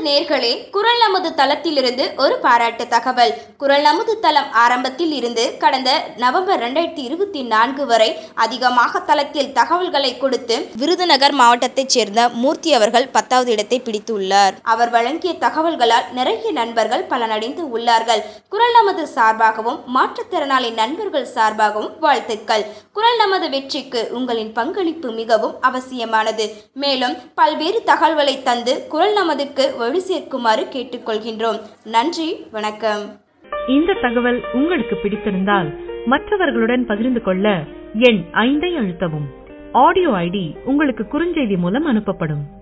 நேர்களே குரல் நமது தளத்திலிருந்து ஒரு பாராட்டு தகவல் குரல் நமது தளம் ஆரம்பத்தில் இருந்து கடந்த நவம்பர் ரெண்டாயிரத்தி இருபத்தி நான்கு வரை அதிகமாக தளத்தில் தகவல்களை கொடுத்து விருதுநகர் மாவட்டத்தைச் சேர்ந்த மூர்த்தி அவர்கள் பத்தாவது இடத்தை பிடித்துள்ளார் அவர் வழங்கிய தகவல்களால் நிறைய நண்பர்கள் பலனடைந்து உள்ளார்கள் குரல் நமது சார்பாகவும் மாற்றுத்திறனாளி நண்பர்கள் சார்பாகவும் வாழ்த்துக்கள் குரல் நமது வெற்றிக்கு உங்களின் பங்களிப்பு மிகவும் அவசியமானது மேலும் பல்வேறு தகவல்களை தந்து குரல் நமதுக்கு வலு சேர்க்குமாறு கேட்டுக்கொள்கின்றோம் நன்றி வணக்கம் இந்த தகவல் உங்களுக்கு பிடித்திருந்தால் மற்றவர்களுடன் பகிர்ந்து கொள்ள எண் ஐந்தை அழுத்தவும் ஆடியோ ஐடி உங்களுக்கு குறுஞ்செய்தி மூலம் அனுப்பப்படும்